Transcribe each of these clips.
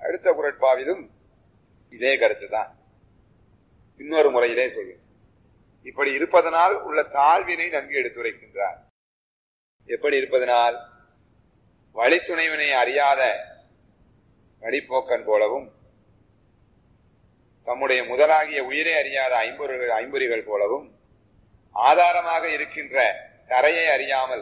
அடுத்த குரட்பாவிலும் இதே கருத்து தான் இன்னொரு முறையிலே சொல்லு இப்படி இருப்பதனால் உள்ள தாழ்வினை நன்கு எடுத்துரைக்கின்றார் எப்படி இருப்பதனால் வழித்துணைவினை அறியாத வழிப்போக்கன் போலவும் தம்முடைய முதலாகிய உயிரை அறியாத ஐம்பொருள் ஐம்பொறிகள் போலவும் ஆதாரமாக இருக்கின்ற தரையை அறியாமல்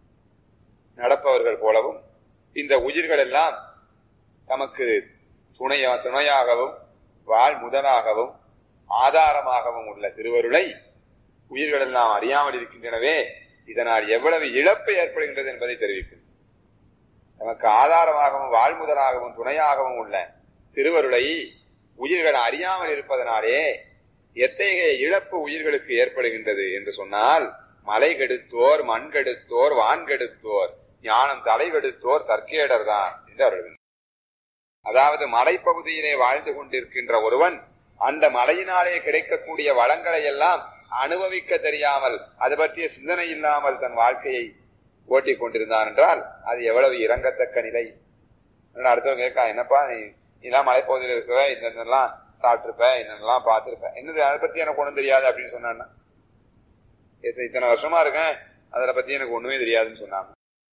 நடப்பவர்கள் போலவும் இந்த உயிர்கள் எல்லாம் தமக்கு துணையா துணையாகவும் வாழ் முதலாகவும் ஆதாரமாகவும் உள்ள திருவருளை உயிர்கள் எல்லாம் அறியாமல் இருக்கின்றனவே இதனால் எவ்வளவு இழப்பு ஏற்படுகின்றது என்பதை தெரிவிக்கிறது நமக்கு ஆதாரமாகவும் வாழ்முதலாகவும் துணையாகவும் உள்ள திருவருளை உயிர்கள் அறியாமல் இருப்பதனாலே எத்தகைய இழப்பு உயிர்களுக்கு ஏற்படுகின்றது என்று சொன்னால் மலை கெடுத்தோர் மண் கெடுத்தோர் வான் கெடுத்தோர் ஞானம் தலை கெடுத்தோர் தற்கேடர் தான் என்று அவர்கள் அதாவது மலைப்பகுதியிலே வாழ்ந்து கொண்டிருக்கின்ற ஒருவன் அந்த மலையினாலே கிடைக்கக்கூடிய வளங்களை எல்லாம் அனுபவிக்க தெரியாமல் அது பற்றிய சிந்தனை இல்லாமல் தன் வாழ்க்கையை ஓட்டிக் கொண்டிருந்தான் என்றால் அது எவ்வளவு இறங்கத்தக்க நிலை அடுத்தவங்க கேட்கா என்னப்பா நீ இதெல்லாம் மலைப்பகுதியில் இருக்கவ இதெல்லாம் சாப்பிட்டிருப்ப என்னென்னலாம் பார்த்திருப்ப என்னது அதை பத்தி எனக்கு ஒண்ணும் தெரியாது அப்படின்னு சொன்னான்னா இத்தனை வருஷமா இருக்கேன் அதை பத்தி எனக்கு ஒண்ணுமே தெரியாதுன்னு சொன்னாங்க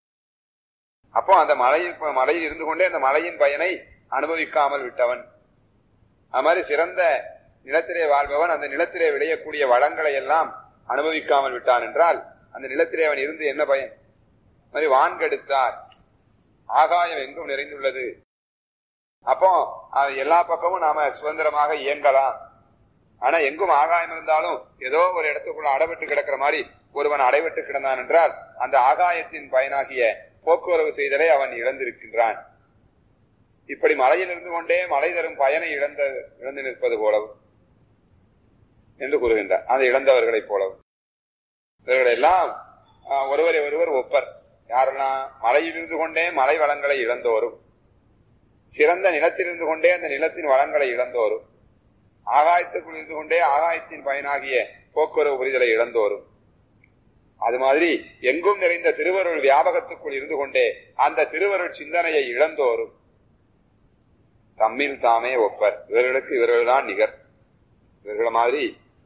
அப்போ அந்த மலையில் மலையில் இருந்து கொண்டே அந்த மலையின் பயனை அனுபவிக்காமல் விட்டவன் அது மாதிரி சிறந்த நிலத்திலே வாழ்பவன் அந்த நிலத்திலே விளையக்கூடிய வளங்களை எல்லாம் அனுபவிக்காமல் விட்டான் என்றால் அந்த நிலத்திலே அவன் இருந்து என்ன பயன் மாதிரி வான்கெடுத்தார் ஆகாயம் எங்கும் நிறைந்துள்ளது அப்போ எல்லா பக்கமும் நாம சுதந்திரமாக இயங்கலாம் ஆனா எங்கும் ஆகாயம் இருந்தாலும் ஏதோ ஒரு இடத்துக்குள்ள அடைபட்டு கிடக்கிற மாதிரி ஒருவன் அடைபட்டு கிடந்தான் என்றால் அந்த ஆகாயத்தின் பயனாகிய போக்குவரவு செய்தலை அவன் இழந்திருக்கின்றான் இப்படி மலையில் இருந்து கொண்டே மலை தரும் பயனை இழந்த இழந்து நிற்பது போலவும் என்று கூறுகின்றார் அந்த இழந்தவர்களைப் போலவும் இவர்கள் எல்லாம் ஒருவரை ஒருவர் ஒப்பர் யாரெல்லாம் மலையில் இருந்து கொண்டே மலை வளங்களை இழந்தோரும் சிறந்த நிலத்தில் இருந்து கொண்டே அந்த நிலத்தின் வளங்களை இழந்தோரும் ஆகாயத்துக்குள் இருந்து கொண்டே ஆகாயத்தின் பயனாகிய போக்குவரவு புரிதலை இழந்தோரும் அது மாதிரி எங்கும் நிறைந்த திருவருள் வியாபகத்துக்குள் இருந்து கொண்டே அந்த திருவருள் சிந்தனையை இழந்தோரும் தம்மில் தாமே ஒப்பர் இவர்களுக்கு இவர்கள் தான் நிகர் இவர்களை மாதிரி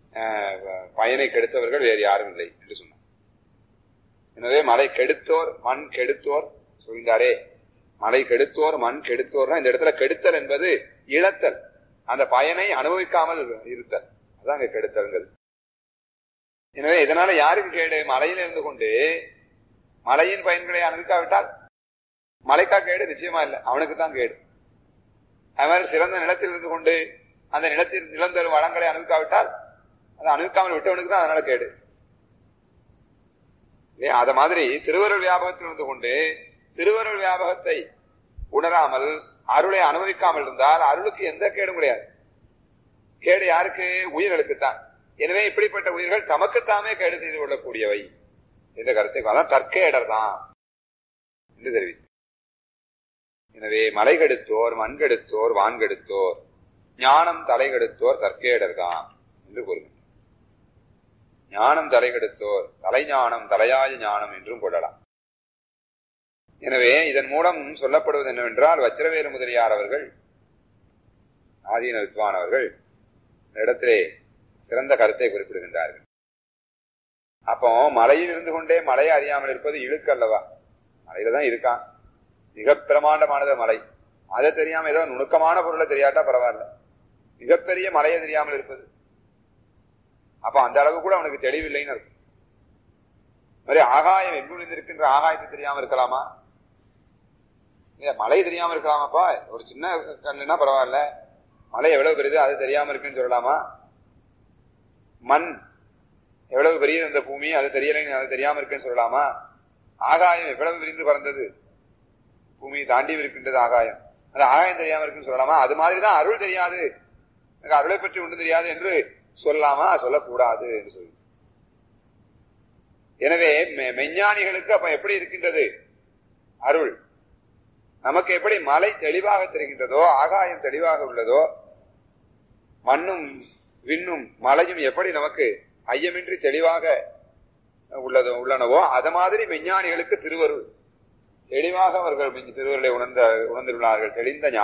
பயனை கெடுத்தவர்கள் வேறு யாரும் இல்லை என்று சொன்னார் எனவே மலை கெடுத்தோர் மண் கெடுத்தோர் சொல்கின்றாரே மலை கெடுத்தோர் மண் கெடுத்தோர்னா இந்த இடத்துல கெடுத்தல் என்பது இழத்தல் அந்த பயனை அனுபவிக்காமல் இருத்தல் அதான் அங்க கெடுத்தல்ங்கிறது எனவே இதனால யாருக்கு கேடு மலையில் இருந்து கொண்டு மலையின் பயன்களை அனுபவிக்காவிட்டால் மலைக்கா கேடு நிச்சயமா இல்லை அவனுக்கு தான் கேடு அது மாதிரி சிறந்த நிலத்தில் இருந்து கொண்டு அந்த நிலத்தில் நிலம் தரும் வளங்களை அனுபவிக்காவிட்டால் அதை அனுபவிக்காமல் விட்டவனுக்கு தான் அதனால கேடு அத மாதிரி திருவருள் வியாபகத்தில் இருந்து கொண்டு திருவருள் வியாபகத்தை உணராமல் அருளை அனுபவிக்காமல் இருந்தால் அருளுக்கு எந்த கேடும் கிடையாது கேடு யாருக்கு உயிர்களுக்கு தான் எனவே இப்படிப்பட்ட உயிர்கள் தமக்குத்தாமே கேடு செய்து கொள்ளக்கூடியவை என்ற கருத்தை அதான் தற்கேடர் தான் என்று தெரிவித்து எனவே மலை கெடுத்தோர் மண் கெடுத்தோர் வான் கெடுத்தோர் ஞானம் தலை கெடுத்தோர் தற்கேடர் தான் என்று கூறுகிறார் ஞானம் தலை கெடுத்தோர் தலை ஞானம் தலையாய ஞானம் என்றும் கொள்ளலாம் எனவே இதன் மூலம் சொல்லப்படுவது என்னவென்றால் வச்சிரவேலு முதலியார் அவர்கள் ஆதீன வித்வான் அவர்கள் இடத்திலே சிறந்த கருத்தை குறிப்பிடுகின்றார்கள் அப்போ மலையில் இருந்து கொண்டே மலையை அறியாமல் இருப்பது இழுக்கு அல்லவா மலையில தான் இருக்கான் மிக பிரமாண்டமானது மலை அதை தெரியாம ஏதோ நுணுக்கமான பொருளை தெரியாட்டா பரவாயில்ல மிகப்பெரிய மலையை தெரியாமல் இருப்பது அப்ப அந்த அளவு கூட அவனுக்கு தெளிவில்லைன்னு அர்த்தம் மாதிரி ஆகாயம் எங்கு இருக்கின்ற ஆகாயத்தை தெரியாம இருக்கலாமா மலை தெரியாம இருக்கலாமாப்பா ஒரு சின்ன கண்ணுனா பரவாயில்ல மலை எவ்வளவு பெரியது அது தெரியாம இருக்குன்னு சொல்லலாமா மண் எவ்வளவு பெரியது இந்த பூமி அது தெரியல அது தெரியாம இருக்குன்னு சொல்லலாமா ஆகாயம் எவ்வளவு விரிந்து பறந்தது பூமியை தாண்டி இருக்கின்றது ஆகாயம் அந்த ஆகாயம் தெரியாம இருக்குன்னு சொல்லலாமா அது மாதிரிதான் அருள் தெரியாது எனக்கு அருளை பற்றி ஒன்று தெரியாது என்று சொல்லலாமா சொல்லக்கூடாது என்று சொல்லி எனவே மெஞ்ஞானிகளுக்கு அப்ப எப்படி இருக்கின்றது அருள் நமக்கு எப்படி மலை தெளிவாக தெரிகின்றதோ ஆகாயம் தெளிவாக உள்ளதோ மண்ணும் விண்ணும் மலையும் எப்படி நமக்கு ஐயமின்றி தெளிவாக உள்ளதோ உள்ளனவோ அது மாதிரி விஞ்ஞானிகளுக்கு திருவருள் தெளிவாக அவர்கள் திருவருளை உணர்ந்த உணர்ந்துள்ளார்கள் தெளிந்த